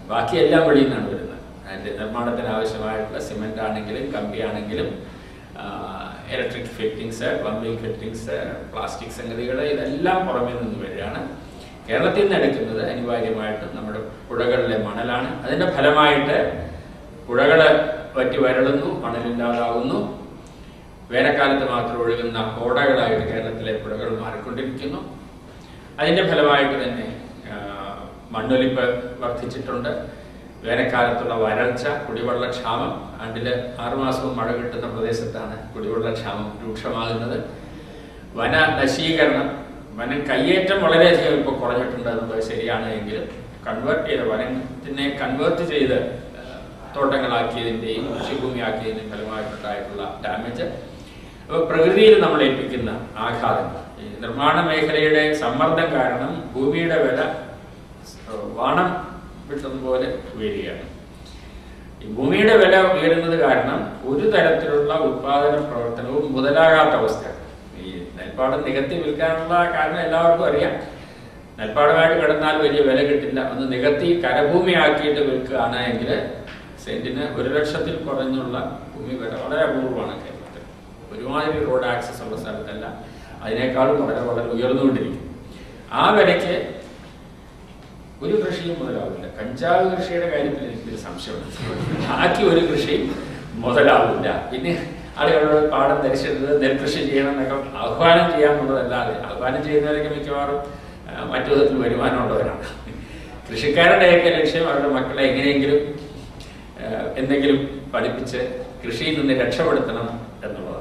ബാക്കി എല്ലാം വെളിയിൽ നിന്നാണ് വരുന്നത് അതിൻ്റെ നിർമ്മാണത്തിന് ആവശ്യമായിട്ടുള്ള സിമെൻ്റ് ആണെങ്കിലും കമ്പി ആണെങ്കിലും electric fittings pumping fittings plastic സംഗതികൾ ഇതെല്ലാം പുറമേ നിന്ന് വരികയാണ് കേരളത്തിൽ നിന്ന് എടുക്കുന്നത് അനിവാര്യമായിട്ടും നമ്മുടെ പുഴകളിലെ മണലാണ് അതിൻ്റെ ഫലമായിട്ട് പുഴകൾ വറ്റി വരളുന്നു മണലില്ലാതാവുന്നു വേനൽക്കാലത്ത് മാത്രം ഒഴുകുന്ന ഓടകളായിട്ട് കേരളത്തിലെ പുഴകൾ മാറിക്കൊണ്ടിരിക്കുന്നു അതിൻ്റെ ഫലമായിട്ട് തന്നെ ആ, മണ്ണൊലിപ്പ് വർദ്ധിച്ചിട്ടുണ്ട് വേനൽക്കാലത്തുള്ള വരൾച്ച കുടിവെള്ളക്ഷാമം ആണ്ടിൽ ആറുമാസവും മഴ കിട്ടുന്ന പ്രദേശത്താണ് കുടിവെള്ളക്ഷാമം രൂക്ഷമാകുന്നത് വന നശീകരണം വനം കയ്യേറ്റം വളരെയധികം ഇപ്പോൾ കുറഞ്ഞിട്ടുണ്ട് എന്നുള്ളത് ശരിയാണ് എങ്കിലും കൺവേർട്ട് ചെയ്ത വനത്തിനെ കൺവേർട്ട് ചെയ്ത് ആ, തോട്ടങ്ങളാക്കിയതിൻ്റെയും കൃഷിഭൂമിയാക്കിയതിൻ്റെയും ഫലമായിട്ടുണ്ടായിട്ടുള്ള ഡാമേജ് അപ്പോൾ പ്രകൃതിയിൽ നമ്മൾ ഏൽപ്പിക്കുന്ന ആഘാതങ്ങൾ ഈ നിർമ്മാണ മേഖലയുടെ സമ്മർദ്ദം കാരണം ഭൂമിയുടെ വില വാണം വിട്ടതുപോലെ ഉയരുകയാണ് ഈ ഭൂമിയുടെ വില ഉയരുന്നത് കാരണം ഒരു തരത്തിലുള്ള ഉത്പാദന പ്രവർത്തനവും മുതലാകാത്ത അവസ്ഥയാണ് ഈ നെൽപ്പാടം നികത്തി വിൽക്കാനുള്ള കാരണം എല്ലാവർക്കും അറിയാം നെൽപ്പാടമായിട്ട് കിടന്നാൽ വലിയ വില കിട്ടില്ല ഒന്ന് നികത്തി കരഭൂമിയാക്കിയിട്ട് വിൽക്കുകയാണ് എങ്കിൽ സെന്റിന് ഒരു ലക്ഷത്തിൽ കുറഞ്ഞുള്ള ഭൂമി വില വളരെ അപൂർവമാണ് കേരളത്തിൽ ഒരുമാതിരി റോഡ് ആക്സസ് ഉള്ള സ്ഥലത്തല്ല അതിനേക്കാളും വളരെ വളരെ ഉയർന്നുകൊണ്ടിരിക്കും ആ വിലയ്ക്ക് ഒരു കൃഷിയും മുതലാവില്ല കഞ്ചാവ് കൃഷിയുടെ കാര്യത്തിൽ എനിക്കൊരു സംശയമുണ്ട് ബാക്കി ഒരു കൃഷിയും മുതലാവില്ല പിന്നെ ആളുകളോട് പാടം ധരിച്ചിട്ട് നെൽകൃഷി ചെയ്യണം എന്നൊക്കെ ആഹ്വാനം ചെയ്യാമെന്നുള്ളതല്ലാതെ ആഹ്വാനം ചെയ്യുന്നവരൊക്കെ മിക്കവാറും ആ, മറ്റു വിധത്തിൽ വരുമാനമുള്ളവരാണ് കൃഷിക്കാരുടെയൊക്കെ ലക്ഷ്യം അവരുടെ മക്കളെ എങ്ങനെയെങ്കിലും ആ, എന്തെങ്കിലും പഠിപ്പിച്ച് കൃഷിയിൽ നിന്ന് രക്ഷപ്പെടുത്തണം എന്നുള്ളതാണ്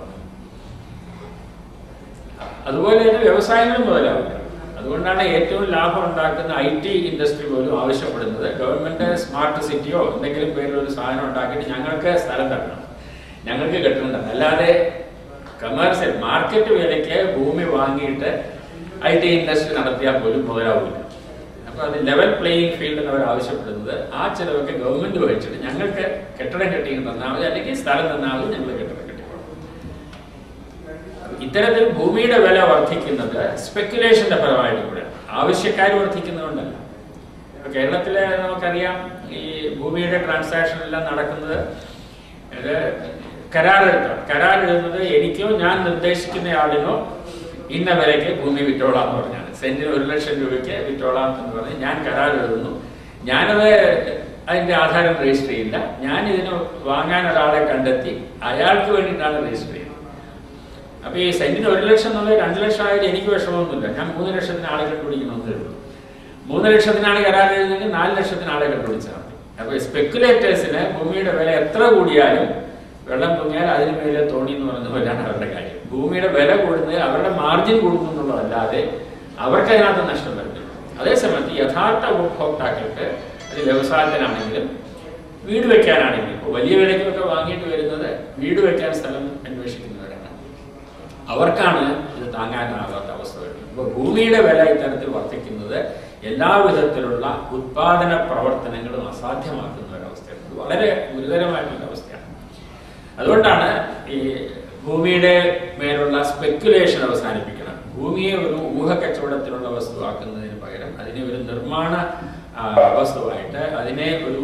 അതുപോലെ തന്നെ വ്യവസായങ്ങളും മുതലാവില്ല അതുകൊണ്ടാണ് ഏറ്റവും ലാഭം ഉണ്ടാക്കുന്ന ഐ ടി ഇൻഡസ്ട്രി പോലും ആവശ്യപ്പെടുന്നത് ഗവൺമെന്റ് സ്മാർട്ട് സിറ്റിയോ എന്തെങ്കിലും പേരിലൊരു സാധനം ഉണ്ടാക്കിയിട്ട് ഞങ്ങൾക്ക് സ്ഥലം തരണം ഞങ്ങൾക്ക് കെട്ടുന്നുണ്ടെന്ന് അല്ലാതെ കമേഴ്സ്യൽ മാർക്കറ്റ് വിലയ്ക്ക് ഭൂമി വാങ്ങിയിട്ട് ഐ ടി ഇൻഡസ്ട്രി നടത്തിയാൽ പോലും മുതലാവില്ല അപ്പൊ അത് ലെവൽ പ്ലേയിങ് ഫീൽഡ് എന്ന് അവർ ആവശ്യപ്പെടുന്നത് ആ ചിലവൊക്കെ ഗവൺമെന്റ് വഹിച്ചിട്ട് ഞങ്ങൾക്ക് കെട്ടിടം കെട്ടി തന്നാൽ മതി അല്ലെങ്കിൽ സ്ഥലം തന്നാൽ മതി ഞങ്ങൾ കെട്ടിടം കെട്ടിക്കോളാം ഇത്തരത്തിൽ ഭൂമിയുടെ വില വർദ്ധിക്കുന്നത് സ്പെക്കുലേഷന്റെ ഫലമായിട്ട് കൂടെ ആവശ്യക്കാർ വർദ്ധിക്കുന്നതുകൊണ്ടല്ല ഇപ്പൊ കേരളത്തിലെ നമുക്കറിയാം ഈ ഭൂമിയുടെ ട്രാൻസാക്ഷൻ എല്ലാം നടക്കുന്നത് ഇത് കരാറെടുത്താണ് കരാറെഴുതുന്നത് എനിക്കോ ഞാൻ നിർദ്ദേശിക്കുന്ന ആളിനോ ഇന്ന വിലയ്ക്ക് ഭൂമി വിറ്റോളാം എന്ന് പറഞ്ഞാണ് സെന്റിന് ഒരു ലക്ഷം രൂപയ്ക്ക് വിറ്റോളാം എന്ന് പറഞ്ഞ് ഞാൻ കരാർ എഴുതുന്നു ഞാനത് അതിന്റെ ആധാരം രജിസ്റ്റർ ചെയ്യില്ല ഞാൻ ഇതിന് വാങ്ങാൻ ഒരാളെ കണ്ടെത്തി അയാൾക്ക് വേണ്ടിയിട്ടാണ് രജിസ്റ്റർ ചെയ്യുന്നത് അപ്പൊ ഈ സെന്റിന് ഒരു ലക്ഷം എന്നുള്ളത് രണ്ട് ലക്ഷം ആയാലും എനിക്ക് വിഷമമൊന്നുമില്ല ഞാൻ മൂന്ന് ലക്ഷത്തിന് ആളെ കണ്ടുപിടിക്കണമെന്നേ ഉള്ളൂ മൂന്ന് ലക്ഷത്തിനാണ് കരാർ എഴുതുന്നെങ്കിൽ നാല് ലക്ഷത്തിന് ആളെ കണ്ടുപിടിച്ചാൽ മതി അപ്പൊ സ്പെക്കുലേറ്റേഴ്സിന് ഭൂമിയുടെ വില എത്ര കൂടിയാലും വെള്ളം പൊങ്ങിയാൽ അതിന് മേലെ തോണി എന്ന് പറയുന്ന പോലെയാണ് അവരുടെ കാര്യം ഭൂമിയുടെ വില കൂടുന്നത് അവരുടെ മാർജിൻ കൂടുന്നു എന്നുള്ളതല്ലാതെ അവർക്ക് അതിനകത്ത് നഷ്ടം വരുന്നില്ല അതേസമയത്ത് യഥാർത്ഥ ഉപഭോക്താക്കൾക്ക് അത് വ്യവസായത്തിനാണെങ്കിലും വീട് വെക്കാനാണെങ്കിലും ഇപ്പോൾ വലിയ വിലയ്ക്കൊക്കെ വാങ്ങിയിട്ട് വരുന്നത് വീട് വെക്കാൻ സ്ഥലം അന്വേഷിക്കുന്നവരാണ് അവർക്കാണ് ഇത് താങ്ങാനാകാത്ത അവസ്ഥ വരുന്നത് അപ്പോൾ ഭൂമിയുടെ വില ഇത്തരത്തിൽ വർദ്ധിക്കുന്നത് എല്ലാ വിധത്തിലുള്ള ഉത്പാദന പ്രവർത്തനങ്ങളും അസാധ്യമാക്കുന്ന ഒരവസ്ഥയാണ് ഇത് വളരെ ഗുരുതരമായിട്ടുള്ള അവസ്ഥയാണ് അതുകൊണ്ടാണ് ഈ ഭൂമിയുടെ മേലുള്ള സ്പെക്കുലേഷൻ അവസാനിപ്പിക്കണം ഭൂമിയെ ഒരു ഊഹക്കച്ചവടത്തിനുള്ള വസ്തുവാക്കുന്നതിന് പകരം അതിനെ ഒരു നിർമ്മാണ ആ, വസ്തുവായിട്ട് അതിനെ ഒരു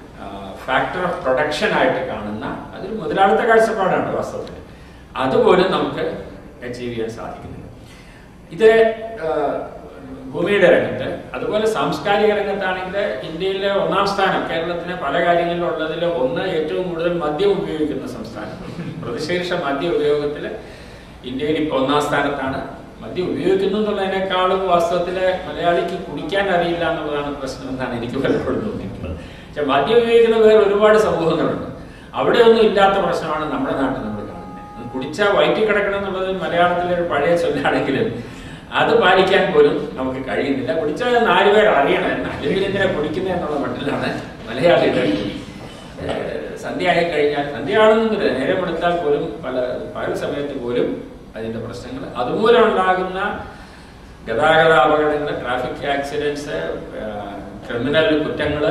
ഫാക്ടർ ഓഫ് പ്രൊഡക്ഷൻ ആയിട്ട് കാണുന്ന അതൊരു മുതലാളിത്ത കാഴ്ചപ്പാടാണ് വാസ്തവത്തിൽ അതുപോലും നമുക്ക് അച്ചീവ് ചെയ്യാൻ സാധിക്കുന്നില്ല ഇത് ആ, ഭൂമിയുടെ രംഗത്ത് അതുപോലെ സാംസ്കാരിക രംഗത്താണെങ്കിൽ ഇന്ത്യയിലെ ഒന്നാം സ്ഥാനം കേരളത്തിന് പല കാര്യങ്ങളിലും ഉള്ളതിൽ ഒന്ന് ഏറ്റവും കൂടുതൽ മദ്യം ഉപയോഗിക്കുന്ന സംസ്ഥാനം പ്രതിശീർഷ മദ്യ ഉപയോഗത്തിൽ ഇന്ത്യയിൽ ഇപ്പോൾ ഒന്നാം സ്ഥാനത്താണ് മദ്യം ഉപയോഗിക്കുന്നു എന്നുള്ളതിനേക്കാളും വാസ്തവത്തിൽ മലയാളിക്ക് കുടിക്കാൻ അറിയില്ല എന്നുള്ളതാണ് പ്രശ്നം എന്നാണ് എനിക്ക് പലപ്പോഴും തോന്നിയിട്ടുള്ളത് പക്ഷെ മദ്യം ഉപയോഗിക്കുന്ന വേറെ ഒരുപാട് സമൂഹങ്ങളുണ്ട് അവിടെ ഒന്നും ഇല്ലാത്ത പ്രശ്നമാണ് നമ്മുടെ നാട്ടിൽ നമ്മൾ കാണുന്നത് കുടിച്ചാൽ വയറ്റിൽ കിടക്കണം എന്നുള്ളത് മലയാളത്തിലെ ഒരു പഴയ ചൊല്ലാണെങ്കിലും അത് പാലിക്കാൻ പോലും നമുക്ക് കഴിയുന്നില്ല കുടിച്ചാൽ നാല് പേർ അറിയണം അല്ലെങ്കിൽ എന്തിനാ കുടിക്കുന്നത് എന്നുള്ള മട്ടിലാണ് മലയാളിയുടെ കുടി. ഏഹ് സന്ധ്യ ആയി കഴിഞ്ഞാൽ സന്ധ്യ ആണെന്നില്ല നേരെ കൊടുത്താൽ പോലും പല പകൽ സമയത്ത് പോലും അതിന്റെ പ്രശ്നങ്ങൾ അതുമൂലം ഉണ്ടാകുന്ന ഗതാഗത അപകടങ്ങൾ ട്രാഫിക് ആക്സിഡൻസ് ക്രിമിനൽ കുറ്റങ്ങൾ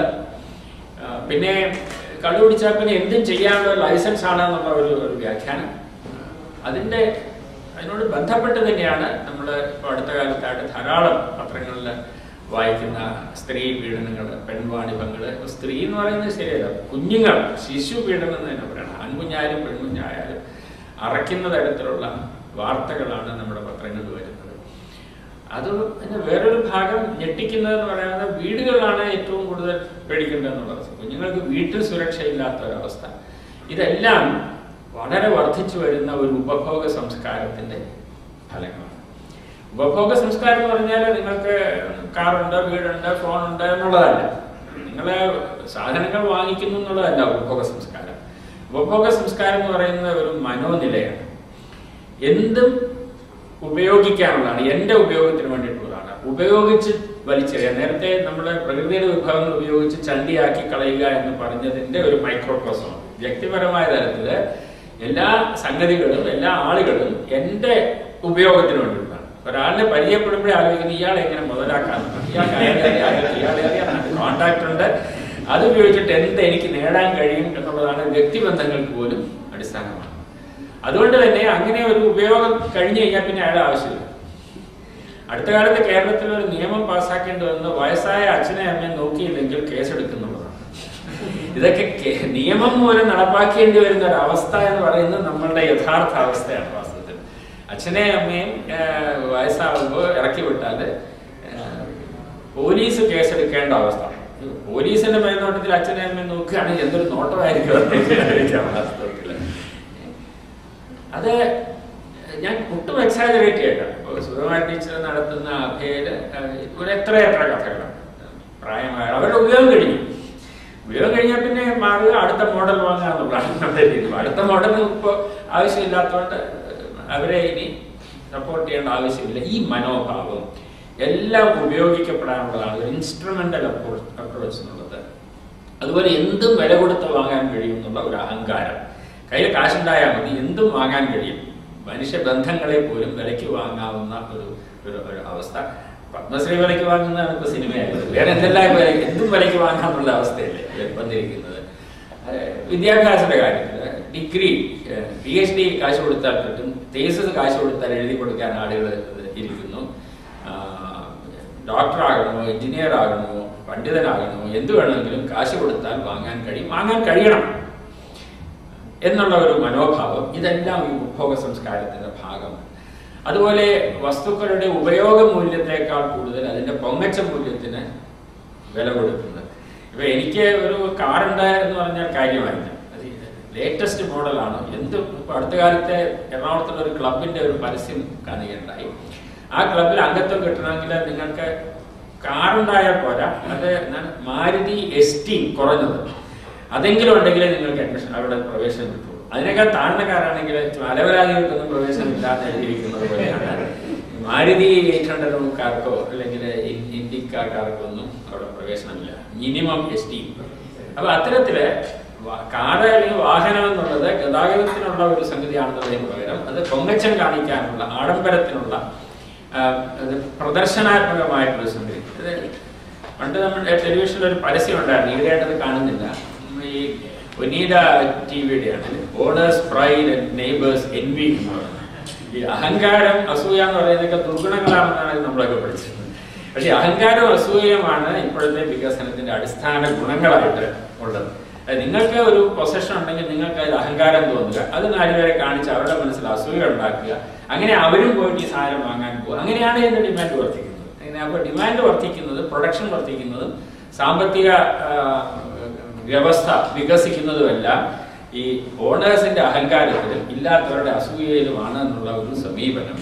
പിന്നെ കള്ളുപിടിച്ചാൽ പിന്നെ എന്തും ചെയ്യാനുള്ള ലൈസൻസ് ആണെന്നുള്ള ഒരു ഒരു വ്യാഖ്യാനം അതിന്റെ അതിനോട് ബന്ധപ്പെട്ട് തന്നെയാണ് നമ്മൾ ഇപ്പോൾ അടുത്ത കാലത്തായിട്ട് ധാരാളം പത്രങ്ങളിൽ വായിക്കുന്ന സ്ത്രീ പീഡനങ്ങൾ പെൺവാണിഭങ്ങൾ സ്ത്രീ എന്ന് പറയുന്നത് ശരിയല്ല കുഞ്ഞുങ്ങൾ ശിശു പീഡനം എന്ന് തന്നെ പറയണം ആൺകുഞ്ഞായാലും പെൺകുഞ്ഞായാലും അറയ്ക്കുന്ന തരത്തിലുള്ള വാർത്തകളാണ് നമ്മുടെ പത്രങ്ങളിൽ വരുന്നത് അത് പിന്നെ വേറൊരു ഭാഗം ഞെട്ടിക്കുന്നതെന്ന് പറയുന്നത് വീടുകളിലാണ് ഏറ്റവും കൂടുതൽ പേടിക്കേണ്ടതെന്നുള്ളത് കുഞ്ഞുങ്ങൾക്ക് വീട്ടിൽ സുരക്ഷയില്ലാത്ത ഒരവസ്ഥ ഇതെല്ലാം വളരെ വർദ്ധിച്ചു വരുന്ന ഒരു ഉപഭോഗ സംസ്കാരത്തിന്റെ ഫലങ്ങളാണ് ഉപഭോഗ സംസ്കാരം എന്ന് പറഞ്ഞാൽ നിങ്ങൾക്ക് കാറുണ്ട് വീടുണ്ട് ഫോണുണ്ട് എന്നുള്ളതല്ല നിങ്ങൾ സാധനങ്ങൾ വാങ്ങിക്കുന്നു എന്നുള്ളതല്ല ഉപഭോഗ സംസ്കാരം ഉപഭോഗ സംസ്കാരം എന്ന് പറയുന്നത് ഒരു മനോനിലയാണ് എന്തും ഉപയോഗിക്കാനുള്ളതാണ് എൻ്റെ ഉപയോഗത്തിന് വേണ്ടിയിട്ടുള്ളതാണ് ഉപയോഗിച്ച് വലിച്ചെറിയുക നേരത്തെ നമ്മൾ പ്രകൃതിയുടെ വിഭവങ്ങൾ ഉപയോഗിച്ച് ചണ്ടിയാക്കി കളയുക എന്ന് പറഞ്ഞതിന്റെ ഒരു മൈക്രോക്രോസം വ്യക്തിപരമായ തലത്തില് എല്ലാ സംഗതികളും എല്ലാ ആളുകളും എൻ്റെ ഉപയോഗത്തിന് വേണ്ടിയിട്ടാണ് ഒരാളിനെ പരിചയപ്പെടുമ്പോഴേ ആലോചിക്കുന്നത് ഇയാളെ എങ്ങനെ മുതലാക്കാമെന്നാണ് ഇയാൾക്ക് അയാളെ അറിയാം, ഇയാളെ അറിയാം കോണ്ടാക്ട് ഉണ്ട് അത് ഉപയോഗിച്ചിട്ട് എന്ത് എനിക്ക് നേടാൻ കഴിയും എന്നുള്ളതാണ് വ്യക്തിബന്ധങ്ങൾക്ക് പോലും അടിസ്ഥാനമാണ് അതുകൊണ്ട് തന്നെ അങ്ങനെ ഒരു ഉപയോഗം കഴിഞ്ഞു കഴിഞ്ഞാൽ പിന്നെ അയാളുടെ ആവശ്യമില്ല അടുത്ത കാലത്ത് കേരളത്തിൽ ഒരു നിയമം പാസ്സാക്കേണ്ടി വന്ന് വയസ്സായ അച്ഛനെ അമ്മയെ നോക്കിയില്ലെങ്കിൽ കേസെടുക്കുന്നുള്ളതാണ് ഇതൊക്കെ കേ- നിയമം മൂലം നടപ്പാക്കേണ്ടി വരുന്ന ഒരു അവസ്ഥ എന്ന് പറയുന്നത് നമ്മളുടെ യഥാർത്ഥ അവസ്ഥയാണ് വാസ്തവത്തിൽ അച്ഛനെ അമ്മയും ഏഹ്, വയസ്സാകുമ്പോൾ ഇറക്കി വിട്ടാൽ ഏഹ്, പോലീസ് കേസെടുക്കേണ്ട അവസ്ഥ പോലീസിന്റെ മേൽനോട്ടത്തിൽ അച്ഛനെ അമ്മയും നോക്കുകയാണെങ്കിൽ എന്തൊരു നോട്ടമായിരിക്കും എന്ന് ആലോചിക്കാം വാസ്തവത്തിൽ അത് ഞാൻ ഒട്ടും എക്സാജറേറ്റ് ചെയ്യട്ടെ ഇപ്പോൾ സുഖമായി ടീച്ചർ നടത്തുന്ന അഭയയില് ഒരു എത്ര എത്ര കഥകളാണ് പ്രായമായ അവരുടെ ഉപയോഗം കഴിഞ്ഞു ഉപയോഗം കഴിഞ്ഞാൽ പിന്നെ മാറുക അടുത്ത മോഡൽ വാങ്ങാന്നുള്ളതാണ് നമ്മുടെ രീതി അടുത്ത മോഡൽ ഇപ്പോൾ ആവശ്യമില്ലാത്തതുകൊണ്ട് അവരെ ഇനി സപ്പോർട്ട് ചെയ്യേണ്ട ആവശ്യമില്ല ഈ മനോഭാവം എല്ലാം ഉപയോഗിക്കപ്പെടാനുള്ളതാണ് ഒരു ഇൻസ്ട്രുമെന്റൽ അപ്രോച്ച് അപ്രോച്ച് എന്നുള്ളത് അതുപോലെ എന്തും വില കൊടുത്ത് വാങ്ങാൻ കഴിയും എന്നുള്ള ഒരു അഹങ്കാരം കയ്യിൽ കാശുണ്ടായാൽ മതി എന്തും വാങ്ങാൻ കഴിയും മനുഷ്യ ബന്ധങ്ങളെ പോലും വിലയ്ക്ക് വാങ്ങാവുന്ന ഒരു ഒരു ഒരു അവസ്ഥ പത്മശ്രീ വിലയ്ക്ക് വാങ്ങുന്നതാണ് ഇപ്പൊ സിനിമയായത് വേറെ എന്തെല്ലാം വില എന്തും വിലയ്ക്ക് വാങ്ങാന്നുള്ള അവസ്ഥയല്ലേ വന്നിരിക്കുന്നത് ഏഹ് വിദ്യാഭ്യാസത്തിന്റെ കാര്യത്തിൽ ഡിഗ്രി പി എച്ച് ഡി കാശ് കൊടുത്താൽ കിട്ടും തേസസ് കാശ് കൊടുത്താൽ എഴുതി കൊടുക്കാൻ ആളുകൾ ഇരിക്കുന്നു ഡോക്ടർ ആകണമോ എഞ്ചിനീയർ ആകണമോ പണ്ഡിതനാകണമോ എന്ത് വേണമെങ്കിലും കാശ് കൊടുത്താൽ വാങ്ങാൻ കഴിയും വാങ്ങാൻ കഴിയണം എന്നുള്ള ഒരു മനോഭാവം ഇതെല്ലാം ഈ ഉപഭോഗ സംസ്കാരത്തിന്റെ ഭാഗമാണ് അതുപോലെ വസ്തുക്കളുടെ ഉപയോഗ മൂല്യത്തെക്കാൾ കൂടുതൽ അതിന്റെ പൊങ്ങച്ച മൂല്യത്തിന് വില കൊടുക്കുന്നത് ഇപ്പൊ എനിക്ക് ഒരു കാറുണ്ട് എന്ന് പറഞ്ഞാൽ കാര്യമായില്ല അത് ലേറ്റസ്റ്റ് മോഡലാണ് എന്ത് ഇപ്പൊ അടുത്ത കാലത്തെ എറണാകുളത്തുള്ള ഒരു ക്ലബിന്റെ ഒരു പരസ്യം കാണുകയുണ്ടായി ആ ക്ലബിൽ അംഗത്വം കിട്ടണമെങ്കിൽ നിങ്ങൾക്ക് കാറുണ്ടായാൽ പോരാ അത് എന്താണ് മാരുതി എസ് ടി കുറഞ്ഞത് അതെങ്കിലും ഉണ്ടെങ്കിലേ നിങ്ങൾക്ക് അഡ്മിഷൻ അവിടെ പ്രവേശനം കിട്ടുള്ളൂ അതിനേക്കാൾ താഴ്ന്ന കാറാണെങ്കിൽ അലവരാതികൾക്കൊന്നും പ്രവേശനം ഇല്ലാതെ എഴുതിയിരിക്കുന്നത് പോലെയാണ് മാരുതി എയ്റ്റ് ഹൺഡ്രഡുകാർക്കോ അല്ലെങ്കിൽ ഇന്ത്യക്കാർക്കാർക്കോ ഒന്നും അവിടെ പ്രവേശനമില്ല മിനിമം എസ് ടി അപ്പൊ അത്തരത്തില് വ- കാറ് അല്ലെങ്കിൽ വാഹനം എന്നുള്ളത് ഗതാഗതത്തിനുള്ള ഒരു സംഗതിയാണെന്നുള്ളതിന് പകരം അത് പൊങ്ങച്ചം കാണിക്കാനുള്ള ആഡംബരത്തിനുള്ള ആ, അത് പ്രദർശനാത്മകമായിട്ടുള്ള സംഗതി ഇത് പണ്ട് നമ്മുടെ ടെലിവിഷനിൽ ഒരു പരസ്യം ഉണ്ടായിരുന്നു ഈടെയായിട്ടത് കാണുന്നില്ല ഉം, ഈ ഒനീഡ ടി വിയുടെയാണ് owners pride and neighbours envy എന്ന് പറയുന്നത് ഈ അഹങ്കാരം അസൂയ എന്ന് പറയുന്നതൊക്കെ ദുർഗുണങ്ങളാണെന്നാണ് നമ്മളൊക്കെ പഠിച്ചത് പക്ഷെ അഹങ്കാരം അസൂയമാണ് ഇപ്പോഴത്തെ വികസനത്തിന്റെ അടിസ്ഥാന ഗുണങ്ങളായിട്ട് ഉള്ളത് അത് നിങ്ങൾക്ക് ഒരു പൊസഷൻ ഉണ്ടെങ്കിൽ നിങ്ങൾക്ക് അതിൽ അഹങ്കാരം തോന്നുക അത് നാലുപേരെ കാണിച്ച് അവരുടെ മനസ്സിൽ അസൂയ ഉണ്ടാക്കുക അങ്ങനെ അവരും പോയിട്ട് ഈ സാധനം വാങ്ങാൻ പോകുക അങ്ങനെയാണ് ഇതിന്റെ ഡിമാൻഡ് വർദ്ധിക്കുന്നത് അങ്ങനെ അപ്പോൾ ഡിമാൻഡ് വർദ്ധിക്കുന്നത് പ്രൊഡക്ഷൻ വർദ്ധിക്കുന്നതും സാമ്പത്തിക ആ, വ്യവസ്ഥ വികസിക്കുന്നതുമെല്ലാം ഈ ഓണേഴ്സിന്റെ അഹങ്കാരത്തിലും ഇല്ലാത്തവരുടെ അസൂയയിലുമാണ് എന്നുള്ള ഒരു സമീപനം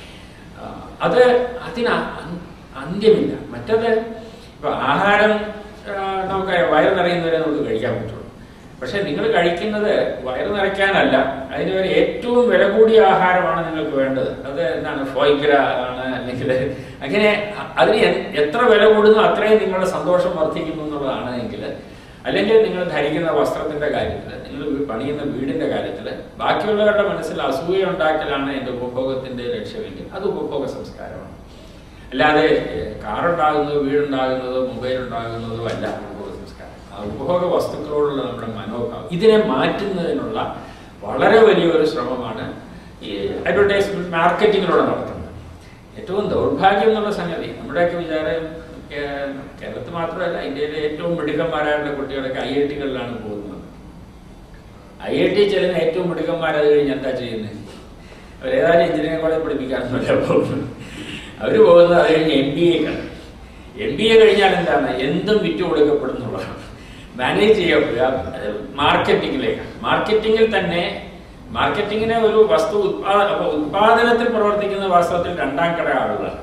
ആ, അത് അതിന് അ- അന്ത്യമില്ല മറ്റത് ഇപ്പൊ ആഹാരം ആ, നമുക്ക് വയറ് നിറയുന്നവരെ നമുക്ക് കഴിക്കാൻ പറ്റുള്ളൂ പക്ഷെ നിങ്ങൾ കഴിക്കുന്നത് വയറ് നിറയ്ക്കാനല്ല അതിന് ഒരു ഏറ്റവും വില കൂടിയ ആഹാരമാണ് നിങ്ങൾക്ക് വേണ്ടത് അത് എന്താണ് ഫോയ്ഗ്ര ആണ് അല്ലെങ്കിൽ അങ്ങനെ അ- അതിന് എ- എത്ര വില കൂടുന്നു അത്രയും നിങ്ങളുടെ സന്തോഷം വർദ്ധിക്കുന്നു എന്നുള്ളതാണ് എങ്കിൽ അല്ലെങ്കിൽ നിങ്ങൾ ധരിക്കുന്ന വസ്ത്രത്തിന്റെ കാര്യത്തിൽ നിങ്ങൾ വീ- പണിയുന്ന വീടിന്റെ കാര്യത്തിൽ ബാക്കിയുള്ളവരുടെ മനസ്സിൽ അസൂയ ഉണ്ടാക്കലാണ് എന്റെ ഉപഭോഗത്തിന്റെ ലക്ഷ്യമെങ്കിൽ അത് ഉപഭോഗ സംസ്കാരമാണ് അല്ലാതെ ഏഹ്, കാറുണ്ടാകുന്നതോ വീടുണ്ടാകുന്നതോ മൊബൈൽ ഉണ്ടാകുന്നതോ അല്ല ഉപഭോഗ സംസ്കാരം ആ ഉപഭോഗ വസ്തുക്കളോടുള്ള നമ്മുടെ മനോഭാവം ഇതിനെ മാറ്റുന്നതിനുള്ള വളരെ വലിയൊരു ശ്രമമാണ് ഈ അഡ്വർടൈസ്മെന്റ് മാർക്കറ്റിങ്ങിലൂടെ നടത്തുന്നത് ഏറ്റവും ദൗർഭാഗ്യം എന്നുള്ള സംഗതി നമ്മുടെയൊക്കെ വിചാരം കേ- കേരളത്തിൽ മാത്രമല്ല ഇന്ത്യയിലെ ഏറ്റവും മിടുക്കന്മാരായിട്ടുള്ള കുട്ടികളൊക്കെ ഐ ഐ ടികളിലാണ് പോകുന്നത് ഐ ഐ ടി ചെല്ലുന്ന ഏറ്റവും മിടുക്കന്മാർ അത് കഴിഞ്ഞ് എന്താ ചെയ്യുന്നത് അവരേതായാലും എഞ്ചിനീയറിംഗ് കോളേജ് പഠിപ്പിക്കാനൊന്നുമല്ല പോകുന്നത് അവർ പോകുന്നത് അത് കഴിഞ്ഞ് എം ബി എക്കാണ് എം ബി എ കഴിഞ്ഞാൽ എന്താണ് എന്തും വിറ്റ് കൊടുക്കപ്പെടുന്നുള്ളതാണ് മാനേജ് ചെയ്യപ്പെടുക മാർക്കറ്റിങ്ങിലേക്ക് മാർക്കറ്റിങ്ങിൽ തന്നെ മാർക്കറ്റിങ്ങിന് ഒരു വസ്തു ഉത്പാദ അപ്പൊ ഉത്പാദനത്തിൽ പ്രവർത്തിക്കുന്ന വാസ്തവത്തിൽ രണ്ടാം കട ആളുകളാണ്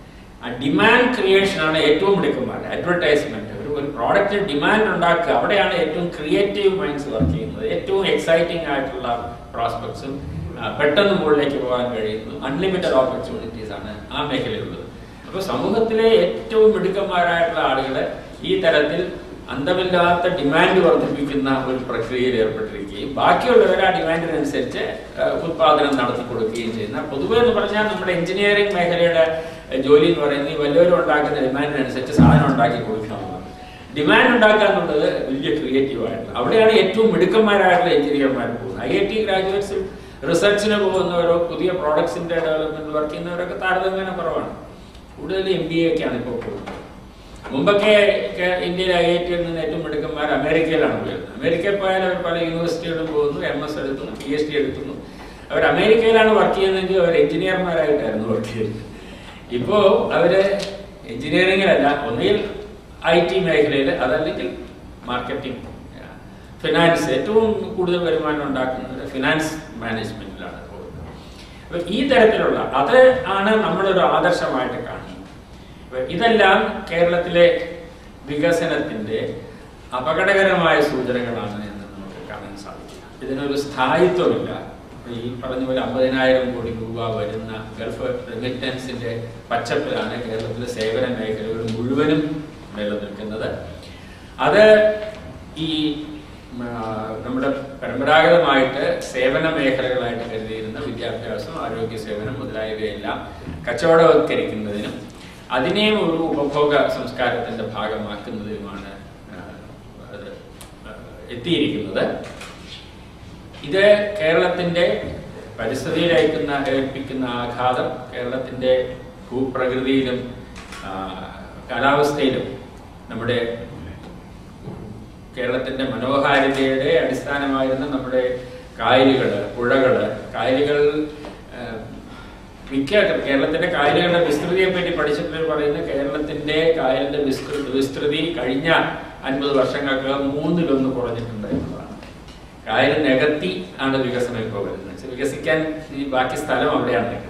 ആ ഡിമാൻഡ് ക്രിയേഷൻ ആണ് ഏറ്റവും മിടുക്കന്മാർ അഡ്വർടൈസ്മെന്റ് ഒരു ഒരു പ്രോഡക്റ്റ് ഡിമാൻഡ് ഉണ്ടാക്കുക അവിടെയാണ് ഏറ്റവും ക്രിയേറ്റീവ് മൈൻഡ്സ് വർക്ക് ചെയ്യുന്നത് ഏറ്റവും എക്സൈറ്റിംഗ് ആയിട്ടുള്ള പ്രോസ്പെക്ട്സും പെട്ടെന്ന് മുകളിലേക്ക് പോകാൻ കഴിയുന്നു അൺലിമിറ്റഡ് ഓപ്പർച്യൂണിറ്റീസ് ആണ് ആ മേഖലയിലുള്ളത് അപ്പൊ സമൂഹത്തിലെ ഏറ്റവും മിടുക്കന്മാരായിട്ടുള്ള ആളുകളെ ഈ തരത്തിൽ അന്തമില്ലാത്ത ഡിമാൻഡ് വർദ്ധിപ്പിക്കുന്ന ഒരു പ്രക്രിയയിൽ ഏർപ്പെട്ടിരിക്കുകയും ബാക്കിയുള്ളവർ ആ ഡിമാൻഡിനനുസരിച്ച് ആ, ഉത്പാദനം നടത്തി കൊടുക്കുകയും ചെയ്യുന്ന പൊതുവെ എന്ന് പറഞ്ഞാൽ നമ്മുടെ എഞ്ചിനീയറിംഗ് മേഖലയുടെ ആ, ജോലി എന്ന് പറയുന്നത് ഈ വല്ലവരും ഉണ്ടാക്കുന്ന ഡിമാൻഡിനനുസരിച്ച് സാധനം ഉണ്ടാക്കി കൊടുക്കണമെന്നാണ് ഡിമാൻഡ് ഉണ്ടാക്കുക എന്നുള്ളത് വലിയ ക്രിയേറ്റീവ് ആയിട്ടുള്ള അവിടെയാണ് ഏറ്റവും മിടുക്കന്മാരായിട്ടുള്ള എഞ്ചിനീയർമാർ പോകുന്നത് ഐ ഐ ടി ഗ്രാജുവേറ്റ്സ് റിസർച്ചിന് പോകുന്നവരോ പുതിയ പ്രോഡക്ട്സിന്റെ ഡെവലപ്മെന്റ് വർക്ക് ചെയ്യുന്നവരൊക്കെ താരതമ്യേന കുറവാണ് കൂടുതൽ എം ബി എ ഒക്കെയാണ് ഇപ്പോൾ പോകുന്നത് മുമ്പൊക്കെ ഒക്കെ ഇന്ത്യയിലെ ഐ ഐ ടിയിൽ നിന്ന് ഏറ്റവും മിടുക്കന്മാർ അമേരിക്കയിലാണ് പോയത് അമേരിക്കയിൽ പോയാൽ അവർ പല യൂണിവേഴ്സിറ്റികളിലും പോകുന്നു എം എസ് എടുക്കുന്നു പി എച്ച് ഡി എടുക്കുന്നു അവർ അമേരിക്കയിലാണ് വർക്ക് ചെയ്യുന്നതെങ്കിൽ അവർ എഞ്ചിനീയർമാരായിട്ടായിരുന്നു വർക്ക് ചെയ്യുന്നത് ഇപ്പോൾ അവര് എഞ്ചിനീയറിംഗിലല്ല ഒന്നുകിൽ ഐ ടി മേഖലയിൽ അതല്ലെങ്കിൽ മാർക്കറ്റിംഗ് ഫിനാൻസ് ഏറ്റവും കൂടുതൽ വരുമാനം ഉണ്ടാക്കുന്നത് ഫിനാൻസ് മാനേജ്മെന്റിലാണ് പോകുന്നത് അപ്പൊ ഈ തരത്തിലുള്ള അത് ആണ് നമ്മളൊരു ആദർശമായിട്ട് കാണുന്നത് അപ്പൊ ഇതെല്ലാം കേരളത്തിലെ വികസനത്തിന്റെ അപകടകരമായ സൂചനകളാണ് എന്ന് നമുക്ക് കാണാൻ സാധിക്കും ഇതിനൊരു സ്ഥായിത്വമില്ല ഇപ്പൊ ഈ പറഞ്ഞ പോലെ അമ്പതിനായിരം കോടി രൂപ വരുന്ന ഗൾഫ് റെമിറ്റൻസിന്റെ പച്ചപ്പിലാണ് കേരളത്തിലെ സേവന മേഖലകൾ മുഴുവനും നിലനിൽക്കുന്നത് അത് ഈ ഉം, ആ, നമ്മുടെ പരമ്പരാഗതമായിട്ട് സേവന മേഖലകളായിട്ട് കരുതിയിരുന്ന വിദ്യാഭ്യാസം ആരോഗ്യ സേവനം മുതലായവയെല്ലാം കച്ചവടവത്കരിക്കുന്നതിനും അതിനെയും ഒരു ഉപഭോഗ സംസ്കാരത്തിന്റെ ഭാഗമാക്കുന്നതിനുമാണ് ആ, അത് ആ, എത്തിയിരിക്കുന്നത് ഇത് കേരളത്തിന്റെ പരിസ്ഥിതിയിൽ അയക്കുന്ന ഏൽപ്പിക്കുന്ന ആഘാതം കേരളത്തിന്റെ ഭൂപ്രകൃതിയിലും ആ, കാലാവസ്ഥയിലും നമ്മുടെ കേരളത്തിന്റെ മനോഹാരിതയുടെ അടിസ്ഥാനമായിരുന്ന നമ്മുടെ കായലുകള് പുഴകള് കായലുകൾ ആ, മിക്ക കേരളത്തിന്റെ കായലുകളുടെ വിസ്തൃതിയെ പറ്റി പഠിച്ചിട്ട് പറയുന്നത് കേരളത്തിന്റെ കായലിന്റെ വിസ്തൃ- വിസ്തൃതി കഴിഞ്ഞ അൻപത് വർഷങ്ങൾക്ക് മൂന്നിലൊന്ന് കുറഞ്ഞിട്ടുണ്ട് എന്നുള്ളതാണ് കായൽ നികത്തി ആണ് വികസനം ഇപ്പോൾ വരുന്നത് പക്ഷെ വികസിക്കാൻ ഈ ബാക്കി സ്ഥലം അവിടെയാണ് നിൽക്കുന്നത്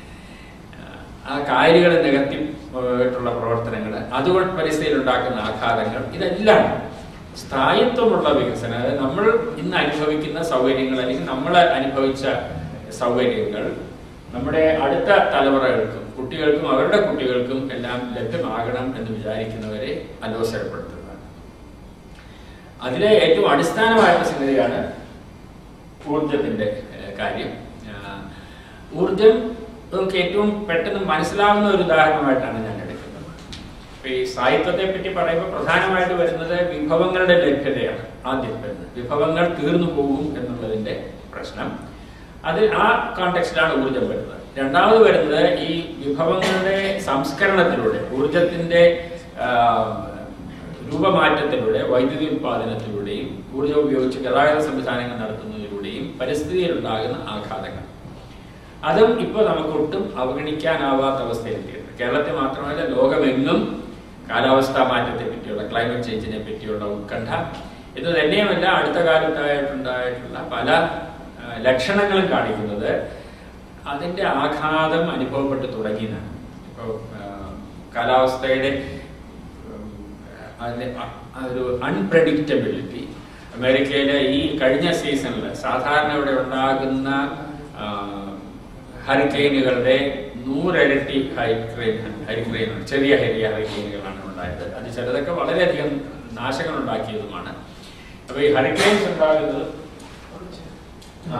ആ കായലുകൾ നികത്തി പോയിട്ടുള്ള പ്രവർത്തനങ്ങൾ അതുകൊണ്ട് പരിസ്ഥിതിയിൽ ഉണ്ടാക്കുന്ന ആഘാതങ്ങൾ ഇതെല്ലാം സ്ഥായിത്വമുള്ള വികസനം അതായത് നമ്മൾ ഇന്ന് അനുഭവിക്കുന്ന സൗകര്യങ്ങൾ അല്ലെങ്കിൽ നമ്മൾ അനുഭവിച്ച സൗകര്യങ്ങൾ നമ്മുടെ അടുത്ത തലമുറകൾക്കും കുട്ടികൾക്കും അവരുടെ കുട്ടികൾക്കും എല്ലാം ലഭ്യമാകണം എന്ന് വിചാരിക്കുന്നവരെ അലോസരപ്പെടുത്തുന്നതാണ് അതിലെ ഏറ്റവും അടിസ്ഥാനമായ സംഗതിയാണ് ഊർജത്തിന്റെ ഏഹ്, കാര്യം ആഹ്, ഊർജം നമുക്ക് ഏറ്റവും പെട്ടെന്ന് മനസ്സിലാവുന്ന ഒരു ഉദാഹരണമായിട്ടാണ് ഞാൻ എടുക്കുന്നത് ഇപ്പൊ ഈ സാഹിത്യത്തെ പറ്റി പറയുമ്പോൾ പ്രധാനമായിട്ട് വരുന്നത് വിഭവങ്ങളുടെ ലഭ്യതയാണ് ആദ്യം വരുന്നത് വിഭവങ്ങൾ തീർന്നു പോകും എന്നുള്ളതിന്റെ പ്രശ്നം അത് ആ കോണ്ടെക്സ്റ്റിലാണ് ഊർജം വരുന്നത് രണ്ടാമത് വരുന്നത് ഈ വിഭവങ്ങളുടെ സംസ്കരണത്തിലൂടെ ഊർജത്തിന്റെ ആഹ്, രൂപമാറ്റത്തിലൂടെ വൈദ്യുതി ഉത്പാദനത്തിലൂടെയും ഊർജ്ജം ഉപയോഗിച്ച് ഗതാഗത സംവിധാനങ്ങൾ നടത്തുന്നതിലൂടെയും പരിസ്ഥിതിയിലുണ്ടാകുന്ന ആഘാതങ്ങൾ അതും ഇപ്പോൾ നമുക്ക് ഒട്ടും അവഗണിക്കാനാവാത്ത അവസ്ഥയിലെത്തിയിട്ടുണ്ട് കേരളത്തിൽ മാത്രമല്ല ലോകമെങ്ങും കാലാവസ്ഥാ മാറ്റത്തെ പറ്റിയുള്ള ക്ലൈമറ്റ് ചേഞ്ചിനെ പറ്റിയുള്ള ഉത്കണ്ഠ ഇത് തന്നെയുമല്ല അടുത്ത കാലത്തായിട്ടുണ്ടായിട്ടുള്ള പല ആ, ലക്ഷണങ്ങളും കാണിക്കുന്നത് അതിന്റെ ആഘാതം അനുഭവപ്പെട്ട് തുടങ്ങിയതാണ് ഇപ്പോൾ കാലാവസ്ഥയുടെ ഉം, അതിന്റെ അ- ആ ഒരു അൺപ്രഡിക്റ്റബിലിറ്റി അമേരിക്കയിലെ ഈ കഴിഞ്ഞ സീസണിൽ സാധാരണ ഇവിടെ ഉണ്ടാകുന്ന ഹരിക്കെയിനുകളുടെ നൂറിരട്ടി ഹരിക്രെയിൻ ഹരിക്രെയിൻ ചെറിയ ഹരിയ ഹരിക്കെയിനുകളാണ് ഉണ്ടായത് അത് ചിലതൊക്കെ വളരെയധികം നാശങ്ങൾ ഉണ്ടാക്കിയതുമാണ് അപ്പൊ ഈ ഹരിക്കെയിൻസ് ഉണ്ടാകുന്നത് ആ.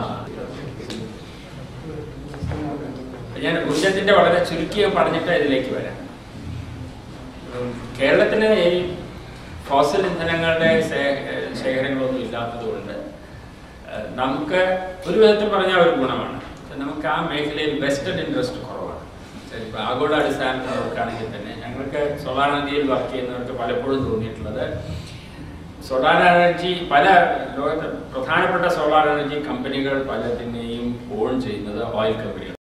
ഞാൻ ഊർജത്തിന്റെ വളരെ ചുരുക്കിയ പറഞ്ഞിട്ട് ഇതിലേക്ക് വരാം ഉം, കേരളത്തിന് ഈ ഫോസിൽ ഇന്ധനങ്ങളുടെ ശേ- ശേഖരങ്ങളൊന്നും ഇല്ലാത്തത് കൊണ്ട് ഏഹ്, നമുക്ക് ഒരു വിധത്തിൽ പറഞ്ഞാൽ ഒരു ഗുണമാണ് പക്ഷെ നമുക്ക് ആ മേഖലയിൽ വെസ്റ്റഡ് ഇൻട്രസ്റ്റ് കുറവാണ് ശരി. ഇപ്പൊ ആഗോള അടിസ്ഥാനത്തിൽ നോക്കുകയാണെങ്കിൽ തന്നെ ഞങ്ങൾക്ക് സോളാർ എനർജിയിൽ വർക്ക് ചെയ്യുന്നവർക്ക് പലപ്പോഴും തോന്നിയിട്ടുള്ളത് സോളാർ എനർജി പല ലോകത്തെ പ്രധാനപ്പെട്ട സോളാർ എനർജി കമ്പനികൾ പലതിനെയും ഓൺ ചെയ്യുന്നത് ഓയിൽ കമ്പനികൾ